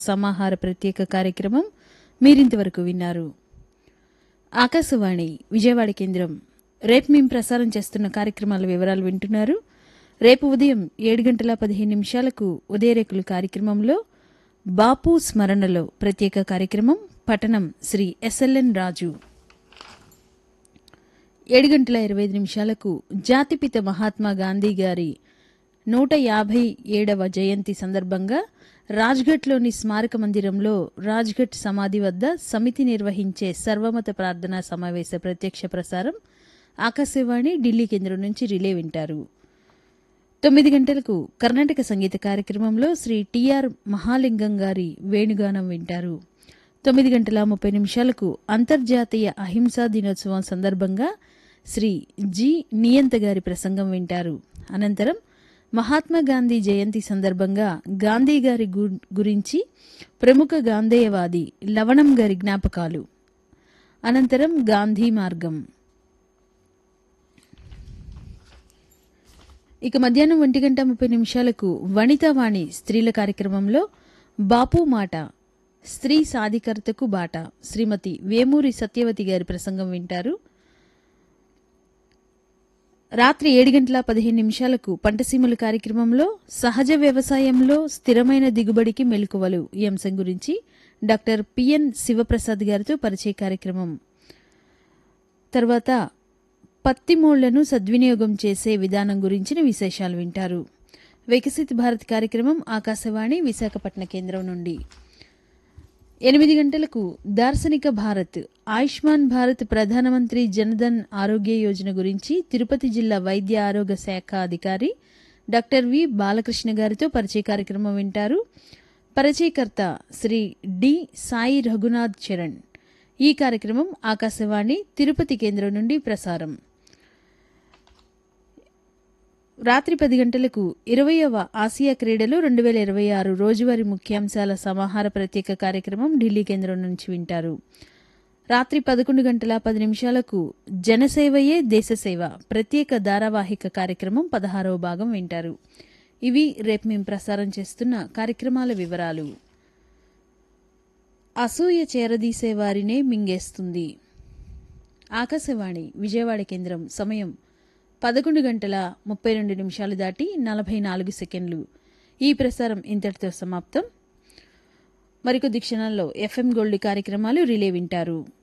సమాహార ప్రత్యేక కార్యక్రమం మీరింతవరకు విన్నారు ఆకాశవాణి విజయవాడ కేంద్రం రేపు మేము ప్రసారం చేస్తున్న కార్యక్రమాల వివరాలు వింటున్నారు రేపు ఉదయం ఏడు గంటల పదిహేను నిమిషాలకు ఉదయరేకులు కార్యక్రమంలో బాపు స్మరణలో ప్రత్యేక కార్యక్రమం పఠనం శ్రీ ఎస్ఎల్ఎన్ రాజు ఏడు గంటల ఇరవై ఐదు నిమిషాలకు జాతిపిత మహాత్మా గాంధీ గారి నూట యాభై ఏడవ జయంతి సందర్భంగా రాజ్ఘట్లోని స్మారక మందిరంలో రాజ్ఘట్ సమాధి వద్ద సమితి నిర్వహించే సర్వమత ప్రార్థనా సమావేశ ప్రత్యక్ష ప్రసారం ఆకాశవాణి ఢిల్లీ కేంద్రం నుంచి రిలే వింటారు తొమ్మిది గంటలకు కర్ణాటక సంగీత కార్యక్రమంలో శ్రీ టిఆర్ మహాలింగం గారి వేణుగానం వింటారు తొమ్మిది గంటల ముప్పై నిమిషాలకు అంతర్జాతీయ అహింసా దినోత్సవం సందర్భంగా శ్రీ జి నియంత గారి ప్రసంగం వింటారు అనంతరం మహాత్మా గాంధీ జయంతి సందర్భంగా గాంధీ గారి గు- గురించి ప్రముఖ గాంధేయవాది లవణం గారి జ్ఞాపకాలు అనంతరం గాంధీ మార్గం ఇక మధ్యాహ్నం ఒంటి గంట ముప్పై నిమిషాలకు వనితావాణి స్త్రీల కార్యక్రమంలో బాపు మాట స్త్రీ సాధికారతకు బాట శ్రీమతి వేమూరి సత్యవతి గారి ప్రసంగం వింటారు రాత్రి ఏడు గంటల పదిహేను నిమిషాలకు పంటసీమల కార్యక్రమంలో సహజ వ్యవసాయంలో స్థిరమైన దిగుబడికి మెలకువలు ఈ అంశం గురించి డాక్టర్ పిఎన్ శివప్రసాద్ గారితో పరిచయ కార్యక్రమం తర్వాత పత్తి మోళ్లను సద్వినియోగం చేసే విధానం గురించిన విశేషాలు వింటారు వికసిత్ భారత్ కార్యక్రమం ఆకాశవాణి విశాఖపట్నం కేంద్రం నుండి ఎనిమిది గంటలకు దార్శనిక భారత్ ఆయుష్మాన్ భారత్ ప్రధానమంత్రి జనధన్ ఆరోగ్య యోజన గురించి తిరుపతి జిల్లా వైద్య ఆరోగ్య శాఖ అధికారి డాక్టర్ వి బాలకృష్ణ గారితో పరిచయ కార్యక్రమం వింటారు పరిచయకర్త శ్రీ డి సాయి రఘునాథ్ చరణ్ ఈ కార్యక్రమం ఆకాశవాణి తిరుపతి కేంద్రం నుండి ప్రసారం రాత్రి పది గంటలకు ఇరవయవ ఆసియా క్రీడలు రెండు వేల ఇరవై ఆరు రోజువారీ ముఖ్యాంశాల సమాహార ప్రత్యేక కార్యక్రమం ఢిల్లీ కేంద్రం నుంచి వింటారు రాత్రి పదకొండు గంటల పది నిమిషాలకు జనసేవయే దేశసేవ ప్రత్యేక ధారావాహిక కార్యక్రమం పదహారవ భాగం వింటారు ఇవి రేపు మేము ప్రసారం చేస్తున్న కార్యక్రమాల వివరాలు అసూయ చేరదీసే వారినే మింగేస్తుంది ఆకాశవాణి విజయవాడ కేంద్రం సమయం పదకొండు గంటల ముప్పై రెండు నిమిషాలు దాటి నలభై నాలుగు సెకండ్లు ఈ ప్రసారం ఇంతటితో సమాప్తం మరికొద్ది క్షణాల్లో ఎఫ్ఎం గోల్డ్ కార్యక్రమాలు రిలే వింటారు